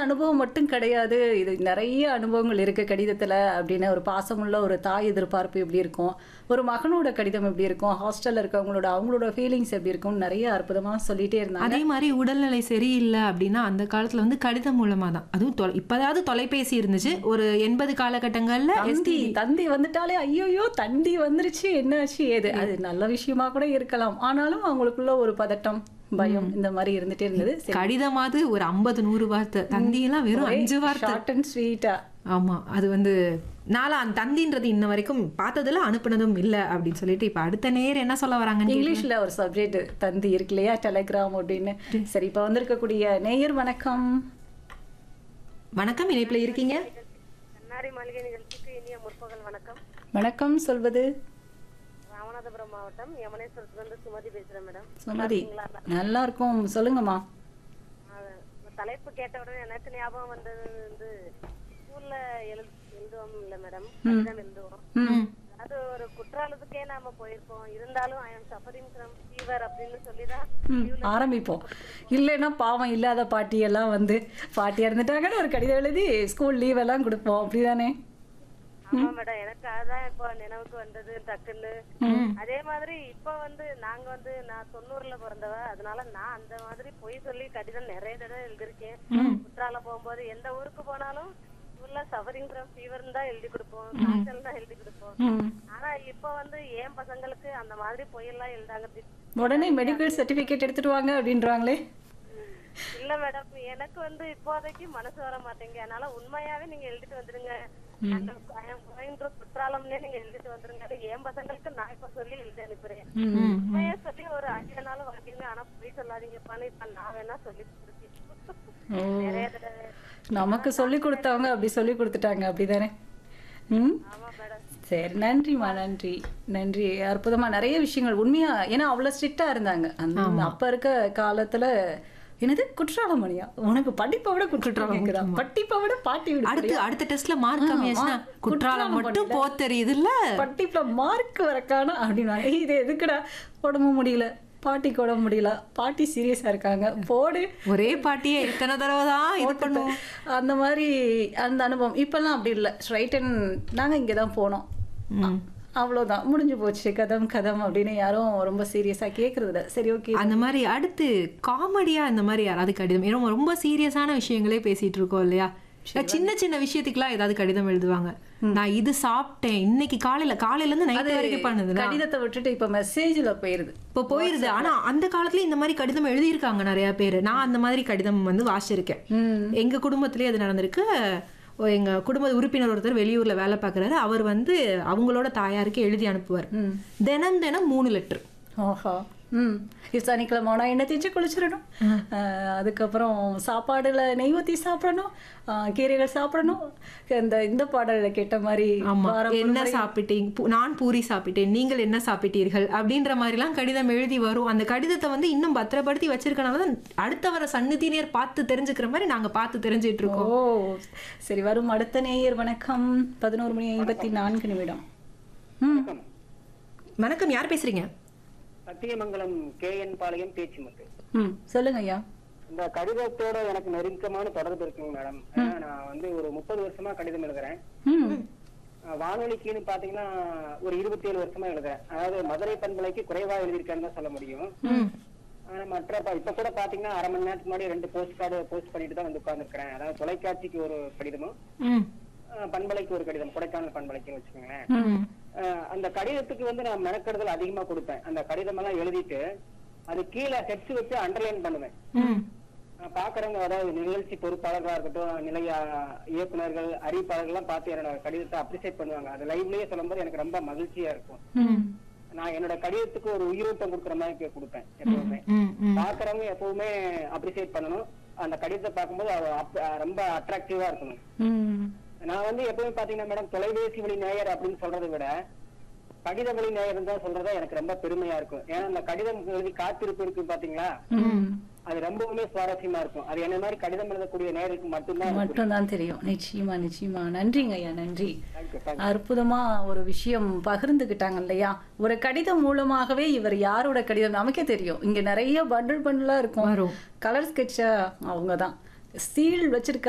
அனுபவம் மட்டும் கிடையாது இது நிறைய அனுபவங்கள் இருக்கு கடிதத்துல அப்படின்னு ஒரு பாசமுள்ள ஒரு தாய் எதிர்பார்ப்பு எப்படி இருக்கும் ஒரு மகனோட கடிதம் எப்படி இருக்கும் ஹாஸ்டல்ல இருக்கவங்களோட அவங்களோட ஃபீலிங்ஸ் எப்படி இருக்கும் நிறைய அற்புதமா சொல்லிட்டே இருந்தாங்க அதே மாதிரி உடல்நிலை சரியில்லை அப்படின்னா அந்த காலத்துல வந்து கடிதம் மூலமா தான் அதுவும் தொலை- இப்பதாவது தொலைபேசி இருந்துச்சு ஒரு எண்பது காலகட்டங்கள்ல தந்தி தந்தி வந்துட்டாலே ஐயோயோ தந்தி வந்துருச்சு என்னாச்சு ஏது அது நல்ல விஷயமா கூட இருக்கலாம் ஆனாலும் அவங்களுக்குள்ள ஒரு பதட்டம் பயம் இந்த மாதிரி இருந்துட்டே இருந்தது கடிதமாவது ஒரு ஐம்பது நூறு வார்த்தை தந்தியெல்லாம் வெறும் அஞ்சு வார்த்தை ஷார்ட் அண்ட் ஸ்வீட்டா ஆமா அது வந்து நாளா அந்த தந்தின்றது இன்ன வரைக்கும் பார்த்ததுல அனுப்புனதும் இல்ல அப்படின்னு சொல்லிட்டு இப்ப அடுத்த நேர் என்ன சொல்ல வராங்கன்னு இங்கிலீஷ்ல ஒரு சப்ஜெக்ட் தந்தி இருக்கு இல்லையா டெலிகிராம் அப்படின்னு சரி இப்ப வந்திருக்கக்கூடிய நேயர் வணக்கம் வணக்கம் இணைப்புல இருக்கீங்க கண்ணாடி மாளிகை நிகழ்ச்சிக்கு இனிய முற்பகல் வணக்கம் வணக்கம் சொல்வது ராமநாதபுரம் மாவட்டம் யமனேஸ்வரத்துலேருந்து சுமதி பேசுகிறேன் மேடம் சுமதி நல்லா இருக்கும் சொல்லுங்கம்மா அது, இந்த தலைப்பு கேட்ட உடனே எனக்கு ஞாபகம் வந்தது வந்து ஸ்கூல்ல எழு எழுதுவோம் இல்லை மேடம் கடிதம் எழுதுவோம் ம் அது ஒரு குற்றாலத்துக்கே நாம போயிருப்போம் இருந்தாலும் I am suffering from fever அப்படின்னு சொல்லி தான் ம், ஆரம்பிப்போம் இல்லைன்னா பாவம் இல்லாத பாட்டி எல்லாம் வந்து பாட்டி இறந்துட்டாங்கன்னு ஒரு கடிதம் எழுதி ஸ்கூல் லீவ் எல்லாம் கொடுப்போம் அப்படிதானே ஆமா மேடம் எனக்கு அதான் இப்போ நினைவுக்கு வந்தது டக்குன்னு அதே மாதிரி இப்ப வந்து நாங்க வந்து நான் தொண்ணூறுல பிறந்தவ அதனால நான் அந்த மாதிரி பொய் சொல்லி கடிதம் நிறைய தடவை எழுதிருக்கேன் குற்றாலம் போகும்போது எந்த ஊருக்கு போனாலும் ஃபுல்லா சஃபரிங் ஃப்ரம் ஃபீவர் தான் எழுதி கொடுப்போம் காய்ச்சல் தான் எழுதி கொடுப்போம் ம் ஆனா இப்ப வந்து என் பசங்களுக்கு அந்த மாதிரி பொய்யெல்லாம் எழுதாங்க உடனே மெடிக்கல் சர்டிஃபிகேட் எடுத்துட்டு வாங்க அப்படின்றாங்களே இல்ல மேடம் எனக்கு வந்து இப்போதைக்கு மனசு வர மாட்டேங்க அதனால உண்மையாவே நீங்க எழுதிட்டு வந்துருங்க அந்த I am going to குற்றாலம்னே நீங்க எழுதிட்டு வந்துருங்க அது என் பசங்களுக்கு நான் இப்ப சொல்லி எழுதி அனுப்புறேன் உண்மையா சொல்லி ஒரு அஞ்சு நாள் வாங்கிங்க ஆனா போய் சொல்லாதீங்கப்பான்னு இப்ப நான் வேணா சொல்லி கொடுத்தேன் ஓ நிறைய தடவை நமக்கு சொல்லி கொடுத்தவங்க அப்படி சொல்லி கொடுத்துட்டாங்க அப்படிதானே ம் ஆமா மேடம் சரி நன்றிம்மா நன்றி நன்றி அற்புதமா நிறைய விஷயங்கள் உண்மையா ஏன்னா அவ்வளவு ஸ்ட்ரிக்டா இருந்தாங்க அந்த அப்ப இருக்க காலத்துல என்னது குற்றாலமணியா உனக்கு படிப்பை விட குற்றாலம் கேக்குதா படிப்பை விட பாட்டி விட அடுத்து அடுத்த டெஸ்ட்ல மார்க் கம்மியாச்சுன்னா குற்றாலம் குற்றாலம் மட்டும் போ தெரியுதுல்ல பட்டிப்புல மார்க் வரக்கான அப்படின்னாங்க இது எதுக்குடா உடம்பு முடியல பாட்டிக்கு உடம்பு முடியல பாட்டி சீரியஸா இருக்காங்க போடு ஒரே பாட்டியே எத்தனை தடவை தான் இது பண்ணுவோம் அந்த மாதிரி அந்த அனுபவம் இப்பெல்லாம் அப்படி இல்லை ஸ்ட்ரைட் அண்ட் நாங்க இங்கே தான் போனோம் ம். அவ்வளோதான் முடிஞ்சு போச்சு கதம் கதம் அப்படின்னு யாரும் ரொம்ப சீரியஸா கேட்கறது இல்ல சரி ஓகே அந்த மாதிரி அடுத்து காமெடியா இந்த மாதிரி யாராவது கடிதம் ஏன்னா ரொம்ப சீரியஸான விஷயங்களே பேசிட்டு இருக்கோம் இல்லையா சின்ன சின்ன விஷயத்துக்குலாம் ஏதாவது கடிதம் எழுதுவாங்க நான் இது சாப்பிட்டேன் இன்னைக்கு காலையில காலையில இருந்து நைட் வரைக்கும் பண்ணுது கடிதத்தை விட்டுட்டு இப்ப மெசேஜ்ல போயிருது இப்போ போயிருது ஆனா அந்த காலத்துல இந்த மாதிரி கடிதம் எழுதியிருக்காங்க நிறைய பேர் நான் அந்த மாதிரி கடிதம் வந்து வாசிச்சிருக்கேன் ம் எங்க குடும்பத்திலேயே அது நடந்திருக்கு ஓ, எங்க குடும்ப உறுப்பினர் ஒருத்தர் வெளியூர்ல வேலை பார்க்கறாரு அவர் வந்து அவங்களோட தாயாருக்கு எழுதி அனுப்புவார் தினம் தினம் மூணு லெட்டர் ஓஹோ ம் இது சனிக்கிழமை ஆனா எண்ணெய் தேய்ச்சி குளிச்சிடணும் அஹ், அதுக்கப்புறம் சாப்பாடுல நெய் ஊற்றி சாப்பிடணும் அஹ், கீரைகள் சாப்பிடணும் இந்த இந்த பாடல்ல கேட்ட மாதிரி ஆமா வாரம் ஒரு என்ன முறை சாப்பிட்டீங்க பூ- நான் பூரி சாப்பிட்டேன் நீங்கள் என்ன சாப்பிட்டீர்கள் அப்படின்ற மாதிரிலாம் கடிதம் எழுதி வரும் அந்த கடிதத்தை வந்து இன்னும் பத்திரப்படுத்தி வச்சிருக்கனால தான் அடுத்த வர சந்நிதியினர் பார்த்து தெரிஞ்சுக்கிற மாதிரி நாங்க பார்த்து தெரிஞ்சிட்டு இருக்கோம் ஓ சரி வரும் அடுத்த நேயர் வணக்கம் பதினோரு மணி ஐம்பத்தி நான்கு நிமிடம் ம் வணக்கம் யார் பேசுறீங்க சத்தியமங்கலம் கே என் பாளையம் பேச்சுமுத்து ம் சொல்லுங்க ஐயா இந்த கடிதத்தோட எனக்கு நெருக்கமான தொடர்பு இருக்குங்க மேடம் ஏன்னா நான் வந்து ஒரு முப்பது வருஷமா கடிதம் எழுதுறேன் ம் அஹ் வானொலிக்குன்னு பாத்தீங்கன்னா ஒரு இருபத்தி ஏழு வருஷமா எழுதுறேன் அதாவது மதுரை பண்பலைக்கு குறைவா எழுதியிருக்கேன்னு தான் சொல்ல முடியும் ஆனா மற்ற ப- இப்ப கூட பாத்தீங்கன்னா அரை மணி நேரத்துக்கு முன்னாடி ரெண்டு போஸ்ட் கார்டு போஸ்ட் பண்ணிட்டு தான் வந்து உட்கார்ந்துருக்கிறேன் அதாவது தொலைக்காட்சிக்கு ஒரு கடிதமும் ம் அஹ் பண்பலைக்கு ஒரு கடிதம் கொடைக்கானல் பண்பலைக்குன்னு வச்சுக்கோங்களேன் ம் அஹ் அந்த கடிதத்துக்கு வந்து நான் மெனக்கெடுதல் அதிகமா கொடுப்பேன் அந்த கடிதம் எல்லாம் எழுதிட்டு அது கீழே ஹெட்ஸ் வச்சு அண்டர்லைன் பண்ணுவேன் ம் அஹ் பாக்குறவங்க அதாவது நிகழ்ச்சி பொறுப்பாளர்களா இருக்கட்டும் நிலைய இயக்குனர்கள் அறிவிப்பாளர்கள் எல்லாம் பார்த்து என்னோட கடிதத்தை அப்ரிசியேட் பண்ணுவாங்க அது லைவ்லயே சொல்லும்போது எனக்கு ரொம்ப மகிழ்ச்சியா இருக்கும் ம் நான் என்னோட கடிதத்துக்கு ஒரு உயிரோட்டம் கொடுக்குற மாதிரி கே- கொடுப்பேன் எப்பவுமே ம் ம் பாக்குறவங்க எப்பவுமே அப்ரிசியேட் பண்ணணும் அந்த கடிதத்தை பார்க்கும்போது அது அப்- ரொம்ப அட்ராக்டிவா இருக்கணும் ம் நான் வந்து எப்பவுமே பாத்தீங்கன்னா மேடம் தொலைபேசி வழி நேயர் அப்படின்னு சொல்றதை விட கடித வழி நேயர் தான் சொல்றதா எனக்கு ரொம்ப பெருமையா இருக்கும் ஏன்னா அந்த கடிதம் எழுதி காத்திருப்பு இருக்கு பாத்தீங்களா ம் அது ரொம்பவுமே சுவாரஸ்யமா இருக்கும் அது என்ன மாதிரி கடிதம் எழுதக்கூடிய நேயருக்கு மட்டும்தான் அது மட்டும்தான் தெரியும் நிச்சயமா நிச்சயமா நன்றிங்க ஐயா நன்றி Thank you, thank you. அற்புதமா ஒரு விஷயம் பகிர்ந்துக்கிட்டாங்க இல்லையா ஒரு கடிதம் மூலமாகவே இவர் யாரோட கடிதம் நமக்கே தெரியும் இங்க நிறைய பண்டில் பண்டிலா இருக்கும் வரும். கலர் ஸ்கெட்சா அவங்க தான் சீல் வச்சிருக்க